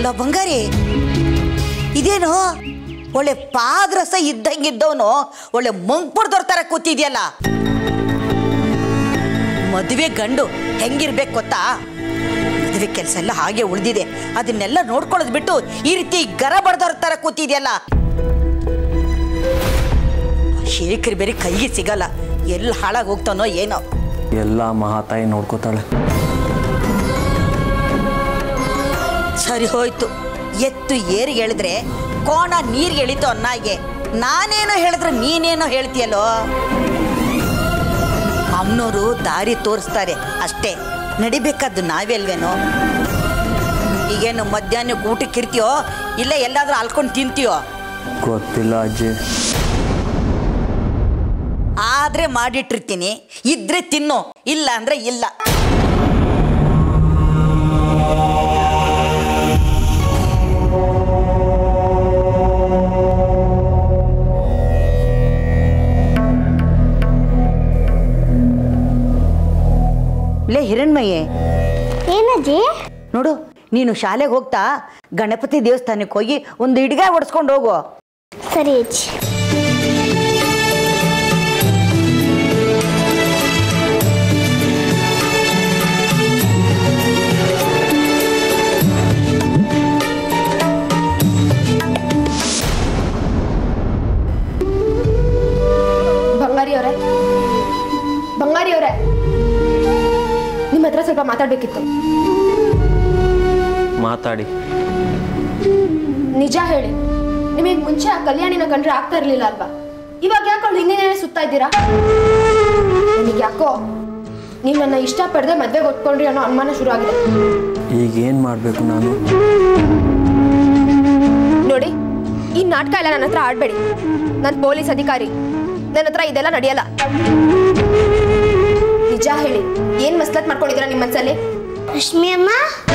ಇಲ್ಲ ಬಂಗಾರಿ ಇದೇನು ಒಳ್ಳೆ ಪಾದ್ರಸ ಇದ್ದಂಗಿದ್ದವನು ಒಳ್ಳೆ ಮಂಗ್ಪುಡ್ದವ್ರ ತರ ಕೂತಿದ್ಯಲ್ಲ ಮದುವೆ ಗಂಡು ಹೆಂಗಿರ್ಬೇಕು ಗೊತ್ತಾ ಮದುವೆ ಕೆಲಸ ಎಲ್ಲ ಹಾಗೆ ಉಳಿದಿದೆ ಅದನ್ನೆಲ್ಲ ನೋಡ್ಕೊಳ್ಳೋದು ಬಿಟ್ಟು ಈ ರೀತಿ ಗರ ಬಡ್ದವ್ರ ತರ ಕೂತಿದ್ಯಲ್ಲ ಶೇಖರ್ ಬೇರೆ ಕೈಗೆ ಸಿಗಲ್ಲ ಎಲ್ಲಿ ಹಾಳಾಗಿ ಹೋಗ್ತಾನೋ ಏನೋ ಎಲ್ಲ ಮಹಾತಾಯಿ ನೋಡ್ಕೋತಾಳೆ ಸರಿ ಹೋಯ್ತು ಎತ್ತು ಏರಿ ಎಳೆದ್ರೆ ಕೋಣ ನೀರ್ಗೆ ಎಳಿತು ಅನ್ನಾಗೆ ನಾನೇನೋ ಹೇಳಿದ್ರೆ ನೀನೇನೋ ಹೇಳ್ತೀಯಲ್ಲೋ ಅಮ್ಮನವರು ದಾರಿ ತೋರಿಸ್ತಾರೆ ಅಷ್ಟೇ ನಡಿಬೇಕಾದ್ದು ನಾವೇ ಅಲ್ವೇನೋ ಈಗೇನು ಮಧ್ಯಾಹ್ನಕ್ಕೆ ಊಟಕ್ಕೆ ಇರ್ತೀಯೋ ಇಲ್ಲ ಎಲ್ಲಾದ್ರೂ ಅಲ್ಕೊಂಡು ತಿಂತೀಯೋ ಗೊತ್ತಿಲ್ಲ ಅಜ್ಜಿ ಆದ್ರೆ ಮಾಡಿಟ್ಟಿರ್ತೀನಿ ಇದ್ರೆ ತಿನ್ನು ಇಲ್ಲ ಅಂದ್ರೆ ಇಲ್ಲ ಲೇ ಹಿರಣ್ಮಯ್ಯೆ ಏನಜ್ಜಿ ನೋಡು ನೀನು ಶಾಲೆಗೆ ಹೋಗ್ತಾ ಗಣಪತಿ ದೇವಸ್ಥಾನಕ್ಕೆ ಹೋಗಿ ಒಂದು ಇಡ್ಗ ಹೊಡ್ಸ್ಕೊಂಡು ಹೋಗು ಸರಿ ಅಜ್ಜಿ ಬಂಗಾರಿ ಅವರೇ ಬಂಗಾರಿ ಅವರೇ ನಿಮ್ಮ ಹತ್ರ ಸ್ವಲ್ಪ ಮಾತಾಡ್ಬೇಕಿತ್ತು ಮಾತಾಡಿ ನಿಜ ಹೇಳಿ ನಿಮಗೆ ಮುಂಚೆ ಆ ಕಲ್ಯಾಣಿನ ಕಂಡ್ರೆ ಆಗ್ತಾ ಇರ್ಲಿಲ್ಲ ಅಲ್ವಾ ಇವಾಗ ಯಾಕೆ ಅವ್ಳು ಹಿಂದಿನೇ ಸುತ್ತಾ ಇದ್ದೀರಾ ನನಗೆ ಯಾಕೋ ನೀವು ನನ್ನ ಇಷ್ಟಪಡದೆ ಮದ್ವೆಗೆ ಒಟ್ಕೊಂಡ್ರಿ ಅನ್ನೋ ಅನುಮಾನ ಶುರು ಆಗಿದೆ ಈಗ ಏನು ಮಾಡಬೇಕು ನಾನು ನೋಡಿ ಈ ನಾಟಕ ಎಲ್ಲ ನನ್ನ ಹತ್ರ ಆಡ್ಬೇಡಿ ನಾನು ಪೊಲೀಸ್ ಅಧಿಕಾರಿ ನನ್ನ ಹತ್ರ ಇದೆಲ್ಲ ನಡೆಯಲ್ಲ ನಿಜ ಹೇಳಿ ಏನ್ ಮಸ್ಲತ್ ಮಾಡ್ಕೊಂಡಿದ್ದೀರಾ ನಿಮ್ಮ ಮನ್ಸಲ್ಲಿ ರಶ್ಮಿ ಅಮ್ಮ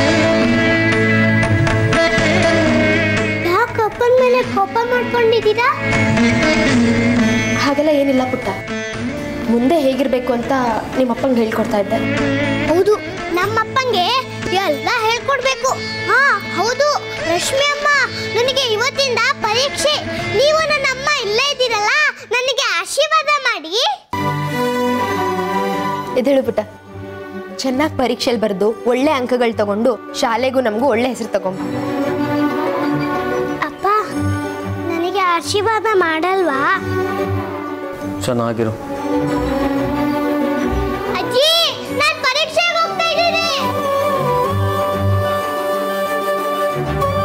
ಯಾಕೆ ಅಪ್ಪನ ಮೇಲೆ ಕೋಪ ಮಾಡ್ಕೊಂಡಿದ್ದೀರಾ ಹಾಗೆಲ್ಲ ಏನಿಲ್ಲ ಪುಟ್ಟ ಮುಂದೆ ಹೇಗಿರ್ಬೇಕು ಅಂತ ನಿಮ್ಮ ಅಪ್ಪಂಗೆ ಹೇಳ್ಕೊಡ್ತಾ ಇದ್ದೆ ಹೌದು ನಮ್ಮಪ್ಪಂಗೆ ಎಲ್ಲ ಹೇಳ್ಕೊಡ್ಬೇಕು ಹಾ ಹೌದು ರಶ್ಮಿ ಅಮ್ಮ ನನಗೆ ಇವತ್ತಿಂದ ಪರೀಕ್ಷೆ ನೀವು ನನ್ನ ಅಮ್ಮ ಇಲ್ಲೇ ಇದ್ದೀರಲ್ಲ ನನಗೆ ಆಶೀರ್ವಾದ ಮಾಡಿ ಎದ್ದೇಳು ಪುಟ್ಟ ಚೆನ್ನಾಗಿ ಪರೀಕ್ಷೆಯಲ್ಲಿ ಬರೆದು ಒಳ್ಳೆ ಅಂಕಗಳು ತಗೊಂಡು ಶಾಲೆಗೂ ನಮಗೂ ಒಳ್ಳೆ ಹೆಸರು ತಗೊಂಬ ಅಪ್ಪ ನನಗೆ ಆಶೀರ್ವಾದ ಮಾಡಲ್ವಾ ಚೆನ್ನಾಗಿರು ಅಜ್ಜಿ ನಾನು ಪರೀಕ್ಷೆಗೆ ಹೋಗ್ತಾ ಇದ್ದೀನಿ